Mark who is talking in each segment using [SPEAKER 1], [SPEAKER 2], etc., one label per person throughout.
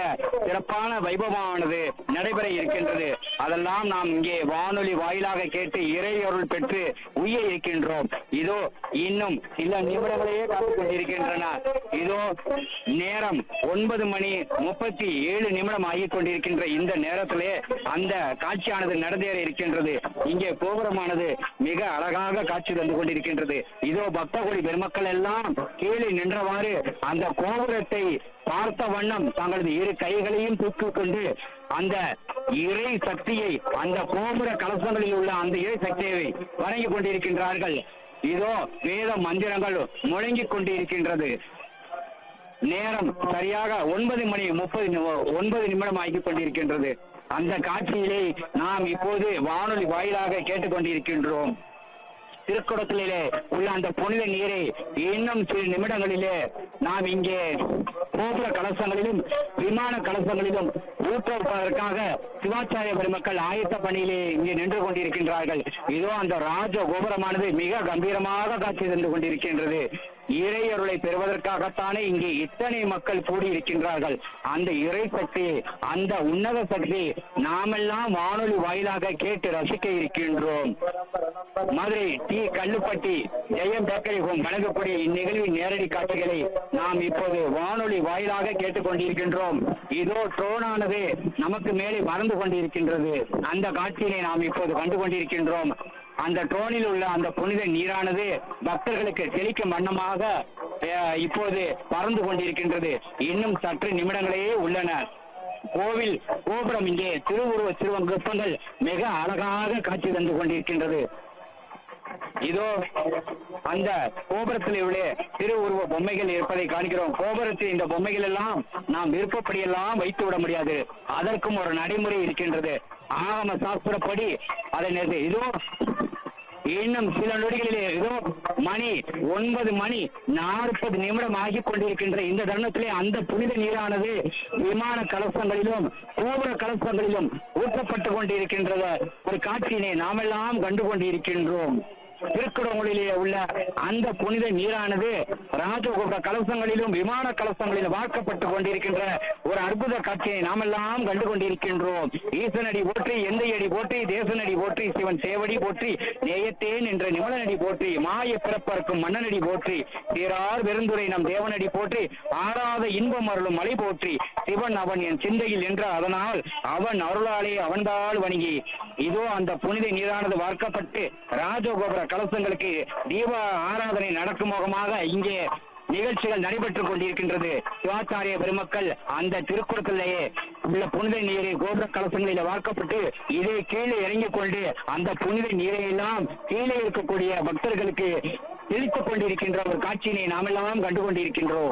[SPEAKER 1] சிறப்பான வைபவமானது நடைபெற இருக்கின்றது அதெல்லாம் நாம் இங்கே வானொலி வாயிலாக கேட்டு இறையொருள் பெற்று உய்ய இருக்கின்றோம் இதோ இன்னும் சில நிமிடங்களையே காத்துக் கொண்டிருக்கின்றன இதோ நேரம் ஒன்பது மணி முப்பத்தி ஏழு நிமிடம் ஆகிக் கொண்டிருக்கின்ற இந்த நேரத்திலே அந்த காட்சியானது நடந்தேற இருக்கின்றது இங்கே கோபுரமானது மிக அழகாக காட்சி தந்து கொண்டிருக்கின்றது இதோ பக்தகோடி பெருமக்கள் எல்லாம் கீழே நின்றவாறு அந்த கோபுரத்தை பார்த்த வண்ணம் தங்களது இரு கைகளையும் தூக்கிக் கொண்டு அந்த இறை சக்தியை அந்த கோபுர கலசங்களில் உள்ள அந்த இறை சக்தியை வணங்கிக் கொண்டிருக்கின்றார்கள் இதோ வேத மந்திரங்கள் முழங்கிக் கொண்டிருக்கின்றது நேரம் சரியாக ஒன்பது மணி முப்பது நி- ஒன்பது நிமிடம் ஆகிக் கொண்டிருக்கின்றது அந்த காட்சியிலே நாம் இப்போது வானொலி வாயிலாக கேட்டுக்கொண்டிருக்கின்றோம் திருக்குடத்திலே உள்ள அந்த புனித நீரை இன்னும் சில நிமிடங்களிலே நாம் இங்கே கோபுர கலசங்களிலும் விமான கலசங்களிலும் ஊற்றுவதற்காக சிவாச்சாரிய பெருமக்கள் ஆயத்த பணியிலே இங்கே நின்று கொண்டிருக்கின்றார்கள் இதோ அந்த ராஜ கோபுரமானது மிக கம்பீரமாக காட்சி தந்து கொண்டிருக்கின்றது இறையருளை பெறுவதற்காகத்தானே இங்கே இத்தனை மக்கள் கூடியிருக்கின்றார்கள் அந்த இறை சக்தி அந்த உன்னத சக்தி நாமெல்லாம் வானொலி வாயிலாக கேட்டு ரசிக்க இருக்கின்றோம் Madurai T Kallupatti Jayam bakery home வழங்கக்கூடிய இந்நிகழ்வின் நேரடி காட்சிகளை நாம் இப்போது வானொலி வாயிலாக கேட்டுக்கொண்டிருக்கின்றோம் இதோ ட்ரோனானது நமக்கு மேலே பறந்து கொண்டிருக்கின்றது அந்த காட்சியினை நாம் இப்போது கண்டு கொண்டிருக்கின்றோம் அந்த ட்ரோனில் உள்ள அந்த புனித நீரானது பக்தர்களுக்கு தெளிக்கும் வண்ணமாக அஹ், இப்போது பறந்து கொண்டிருக்கின்றது இன்னும் சற்று நிமிடங்களே உள்ளன கோவில் கோபுரம் இங்கே திருவுருவ திருவங்கப்பங்கள் மிக அழகாக காட்சி தந்து கொண்டிருக்கின்றது இதோ அந்த கோபுரத்தில் உள்ள திருவுருவ பொம்மைகள் இருப்பதை காண்கிறோம் கோபுரத்தில் இந்த பொம்மைகள் எல்லாம் நாம் விருப்பப்படியெல்லாம் வைத்து விட முடியாது அதற்கும் ஒரு நடைமுறை இருக்கின்றது ஆகம சாஸ்திரப்படி அதை நிறுத்து இதோ இன்னும் சில நொடிகளிலே இதோ மணி ஒன்பது மணி நாற்பது நிமிடம் ஆகிக் கொண்டிருக்கின்ற இந்த தருணத்திலே அந்த புனித நீரானது விமான கலசங்களிலும் கோபுர கலசங்களிலும் ஊற்றப்பட்டு கொண்டிருக்கின்றது ஒரு காட்சியினை நாமெல்லாம் கண்டு கொண்டிருக்கின்றோம் திருக்குறளிலே உள்ள அந்த புனித நீரானது ராஜகோபுர கலசங்களிலும் விமான கலசங்களிலும் வார்க்கப்பட்டு கொண்டிருக்கின்ற ஒரு அற்புத காட்சியை நாமெல்லாம் கண்டு கொண்டிருக்கின்றோம் ஈசனடி போற்றி எந்த அடி போற்றி தேசனடி போற்றி சிவன் சேவடி போற்றி நேயத்தேன் என்ற நிமலனடி போற்றி மாய பிறப்பறக்கும் மன்னனடி போற்றி தீரார் பெருந்துரை நம் தேவனடி போற்றி ஆறாத இன்பம் அருளும் மலை போற்றி சிவன் அவன் என் சிந்தையில் என்ற அதனால் அவன் அருளாலே அவன்தாள் வணங்கி இதோ அந்த புனித நீரானது வார்க்கப்பட்டு ராஜகோபுர கலசங்களுக்கு தீப ஆராதனை நடக்கும் முகமாக இங்கே நிகழ்ச்சிகள் நடைபெற்றுக் கொண்டிருக்கின்றது சிவாச்சாரிய பெருமக்கள் அந்த திருக்குறத்திலேயே உள்ள புனித நீரை கோபுர கலசங்களில் வார்க்கப்பட்டு இதை கீழே இறங்கிக் கொண்டு அந்த புனித நீரை எல்லாம் கீழே இருக்கக்கூடிய பக்தர்களுக்கு தெளித்துக் கொண்டிருக்கின்ற ஒரு காட்சியினை நாமெல்லாம் கண்டு கொண்டிருக்கின்றோம்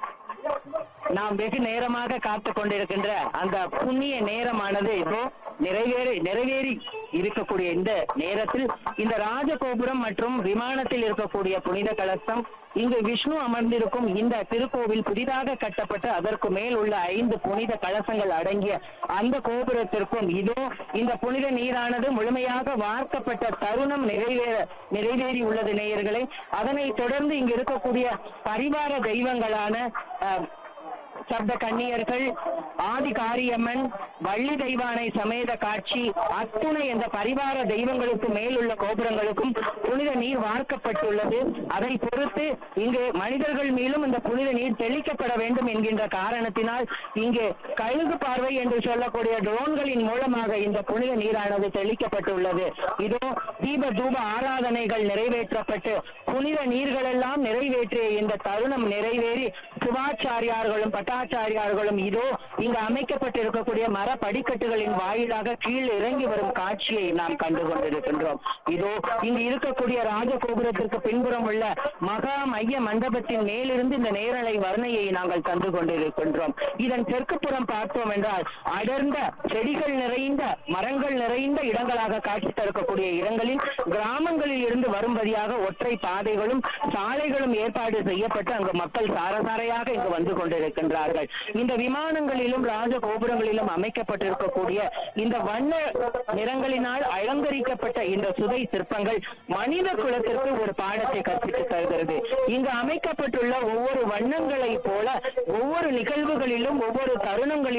[SPEAKER 1] நாம் வெகு நேரமாக காத்துக் கொண்டிருக்கின்ற அந்த புண்ணிய நேரமானது இப்போ நிறைவேறி நிறைவேறி இருக்கக்கூடிய இந்த நேரத்தில் இந்த ராஜகோபுரம் மற்றும் விமானத்தில் இருக்கக்கூடிய புனித கலசம் இங்கு விஷ்ணு அமர்ந்திருக்கும் இந்த திருக்கோவில் புதிதாக கட்டப்பட்டு அதற்கு மேல் உள்ள ஐந்து புனித கலசங்கள் அடங்கிய அந்த கோபுரத்திற்கும் இதோ இந்த புனித நீரானது முழுமையாக வார்க்கப்பட்ட தருணம் நிறைவேற நிறைவேறி உள்ளது நேயர்களே அதனை தொடர்ந்து இங்கு இருக்கக்கூடிய பரிவார தெய்வங்களான அஹ், சப்த கன்னியர்கள் ஆதி காரியம்மன் வள்ளி தெய்வானை சமேத காட்சி அத்துணை என்ற பரிவார தெய்வங்களுக்கு மேலுள்ள கோபுரங்களுக்கும் புனித நீர் வார்க்கப்பட்டுள்ளது அதை பொறுத்து இங்கு மனிதர்கள் மேலும் இந்த புனித நீர் தெளிக்கப்பட வேண்டும் என்கின்ற காரணத்தினால் இங்கு கழுகு பார்வை என்று சொல்லக்கூடிய ட்ரோன்களின் மூலமாக இந்த புனித நீரானது தெளிக்கப்பட்டுள்ளது இதோ தீப தூப ஆராதனைகள் நிறைவேற்றப்பட்டு புனித நீர்கள் எல்லாம் நிறைவேற்றிய இந்த தருணம் நிறைவேறி சிவாச்சாரியார்களும் பட்டாச்சாரியார்களும் இதோ இங்கு அமைக்கப்பட்டிருக்கக்கூடிய மர படிக்கட்டுகளின் வாயிலாக கீழ் இறங்கி வரும் காட்சியை நாம் கண்டு கொண்டிருக்கின்றோம் இதோ இங்கு இருக்கக்கூடிய ராஜகோபுரத்திற்கு பின்புறம் உள்ள மகா மைய மண்டபத்தின் மேலிருந்து இந்த நேரலை வர்ணையை நாங்கள் கண்டு கொண்டிருக்கின்றோம் இதன் தெற்கு புறம் பார்த்தோம் என்றால் அடர்ந்த செடிகள் நிறைந்த மரங்கள் நிறைந்த இடங்களாக காட்சி தரக்கூடிய இடங்களில் கிராமங்களில் இருந்து வரும்படியாக ஒற்றை பாதைகளும் சாலைகளும் ஏற்பாடு செய்யப்பட்டு அங்கு மக்கள் சாரசாரையாக இங்கு வந்து கொண்டிருக்கின்றார்கள் இந்த விமானங்களிலும் ராஜ கோபுரங்களிலும் அமைக்கப்பட்டிருக்கக்கூடிய இந்த வண்ண நிறங்களினால் அலங்கரிக்கப்பட்ட இந்த சுதை சிற்பங்கள் மனித குலத்திற்கு ஒரு பாடத்தை கற்பித்து தருகிறது இங்கு அமைக்கப்பட்டுள்ள ஒவ்வொரு வண்ணங்களைப் போல ஒவ்வொரு நிகழ்வுகளிலும் ஒவ்வொரு தருணங்களிலும்